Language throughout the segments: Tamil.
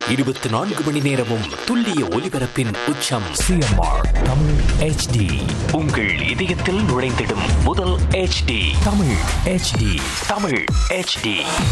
இருபத்தி நான்கு மணி நேரமும் துல்லிய ஒலிபரப்பின் உச்சம் சிஎம்ஆர் தமிழ் ஹெச்டி உங்கள் இதயத்தில் நுழைந்திடும் முதல் HD Tamil HD Tamil HD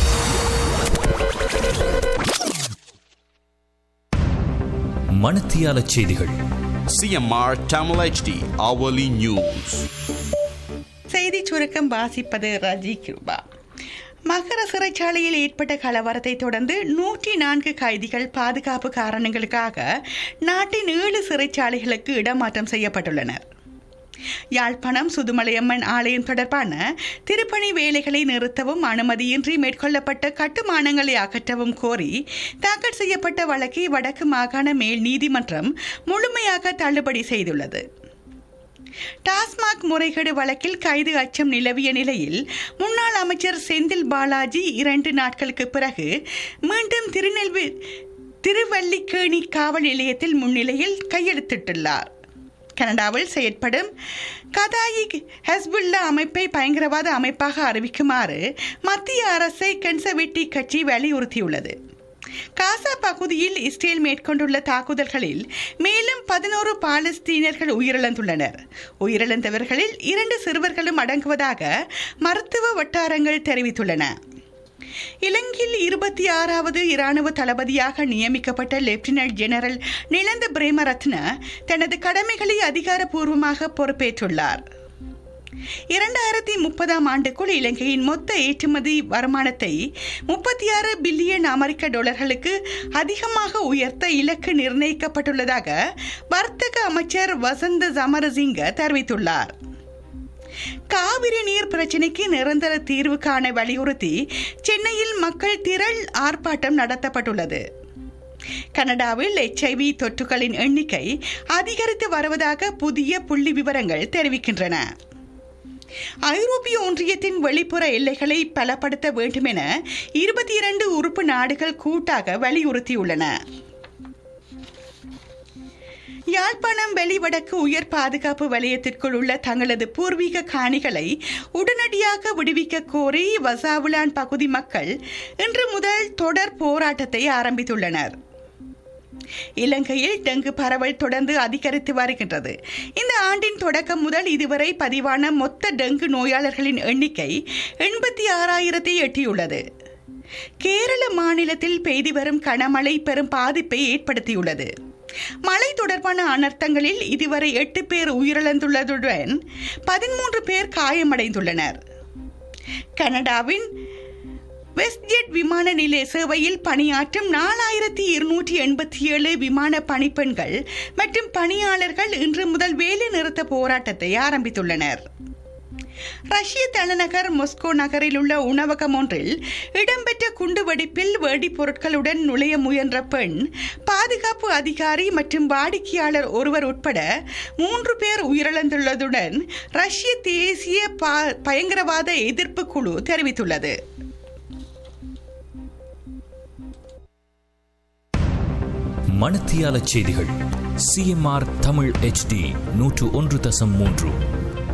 மணத்தியால செய்திகள் CMR Tamil HD hourly news. செய்தி சுருக்கம் வாசிப்பது ரஜி கிருபா மகர சிறைச்சாலையில் ஏற்பட்ட கலவரத்தை தொடர்ந்து நூற்றி நான்கு கைதிகள் பாதுகாப்பு காரணங்களுக்காக நாட்டின் ஏழு சிறைச்சாலைகளுக்கு இடமாற்றம் செய்யப்பட்டுள்ளனர் யாழ்ப்பாணம் சுதுமலையம்மன் ஆலயம் தொடர்பான திருப்பணி வேலைகளை நிறுத்தவும் அனுமதியின்றி மேற்கொள்ளப்பட்ட கட்டுமானங்களை அகற்றவும் கோரி தாக்கல் செய்யப்பட்ட வழக்கை வடக்கு மாகாண மேல் நீதிமன்றம் முழுமையாக தள்ளுபடி செய்துள்ளது டாஸ்மாக் முறைகேடு வழக்கில் கைது அச்சம் நிலவிய நிலையில் முன்னாள் அமைச்சர் செந்தில் பாலாஜி இரண்டு நாட்களுக்கு பிறகு மீண்டும் திருநெல்வேலி திருவல்லிக்கேணி காவல் நிலையத்தில் முன்னிலையில் கையெழுத்திட்டுள்ளார் கனடாவில் செயற்படும் கதாயி ஹஸ்புல்லா அமைப்பை பயங்கரவாத அமைப்பாக அறிவிக்குமாறு மத்திய அரசை கன்சர்வேட்டிவ் கட்சி வலியுறுத்தியுள்ளது காசா பகுதியில் இஸ்ரேல் மேற்கொண்டுள்ள தாக்குதல்களில் மேலும் பதினோரு பாலஸ்தீனர்கள் உயிரிழந்துள்ளனர் உயிரிழந்தவர்களில் இரண்டு சிறுவர்களும் அடங்குவதாக மருத்துவ வட்டாரங்கள் தெரிவித்துள்ளன இலங்கையில் இருபத்தி ஆறாவது இராணுவ தளபதியாக நியமிக்கப்பட்ட லெப்டினன்ட் ஜெனரல் நிலந்த பிரேமரத்ன தனது கடமைகளை அதிகாரப்பூர்வமாக பொறுப்பேற்றுள்ளார் இரண்டாயிரத்தி முப்பதாம் ஆண்டுக்குள் இலங்கையின் மொத்த ஏற்றுமதி வருமானத்தை முப்பத்தி ஆறு பில்லியன் அமெரிக்க டாலர்களுக்கு அதிகமாக உயர்த்த இலக்கு நிர்ணயிக்கப்பட்டுள்ளதாக வர்த்தக அமைச்சர் வசந்த சமரசிங்க தெரிவித்துள்ளார் காவிரி நீர் பிரச்சினைக்கு நிரந்தர தீர்வு காண வலியுறுத்தி சென்னையில் மக்கள் திரள் ஆர்ப்பாட்டம் நடத்தப்பட்டுள்ளது கனடாவில் எச்ஐவி தொற்றுகளின் எண்ணிக்கை அதிகரித்து வருவதாக புதிய புள்ளி விவரங்கள் தெரிவிக்கின்றன ஐரோப்பிய ஒன்றியத்தின் வெளிப்புற எல்லைகளை பலப்படுத்த வேண்டும் என இருபத்தி இரண்டு உறுப்பு நாடுகள் கூட்டாக வலியுறுத்தியுள்ளன யாழ்ப்பாணம் வெளிவடக்கு உயர் பாதுகாப்பு வலயத்திற்குள் உள்ள தங்களது பூர்வீக காணிகளை உடனடியாக விடுவிக்க கோரி வசாவுலான் பகுதி மக்கள் இன்று முதல் தொடர் போராட்டத்தை ஆரம்பித்துள்ளனர் இலங்கையில் டெங்கு பரவல் தொடர்ந்து அதிகரித்து வருகின்றது இந்த ஆண்டின் தொடக்கம் முதல் இதுவரை பதிவான மொத்த டெங்கு நோயாளர்களின் எண்ணிக்கை எண்பத்தி ஆறாயிரத்தை எட்டியுள்ளது கேரள மாநிலத்தில் பெய்து வரும் கனமழை பெரும் பாதிப்பை ஏற்படுத்தியுள்ளது மழை தொடர்பான அனர்த்தங்களில் இதுவரை எட்டு பேர் உயிரிழந்துள்ளதுடன் பதிமூன்று பேர் காயமடைந்துள்ளனர் கனடாவின் வெஸ்ட்ஜெட் விமான நிலைய சேவையில் பணியாற்றும் நாலாயிரத்தி இருநூற்றி எண்பத்தி ஏழு விமான பணிப்பெண்கள் மற்றும் பணியாளர்கள் இன்று முதல் வேலை நிறுத்த போராட்டத்தை ஆரம்பித்துள்ளனர் ரஷ்ய தலைநகர் மொஸ்கோ நகரில் உள்ள உணவகம் ஒன்றில் இடம்பெற்ற குண்டுவெடிப்பில் வெடிப்பொருட்களுடன் நுழைய முயன்ற பெண் பாதுகாப்பு அதிகாரி மற்றும் வாடிக்கையாளர் ஒருவர் உட்பட மூன்று பேர் உயிரிழந்துள்ளதுடன் ரஷ்ய தேசிய பயங்கரவாத எதிர்ப்பு குழு தெரிவித்துள்ளது மணத்தியால செய்திகள் சிஎம்ஆர் தமிழ் ஹெச்டி நூற்று ஒன்று தசம் மூன்று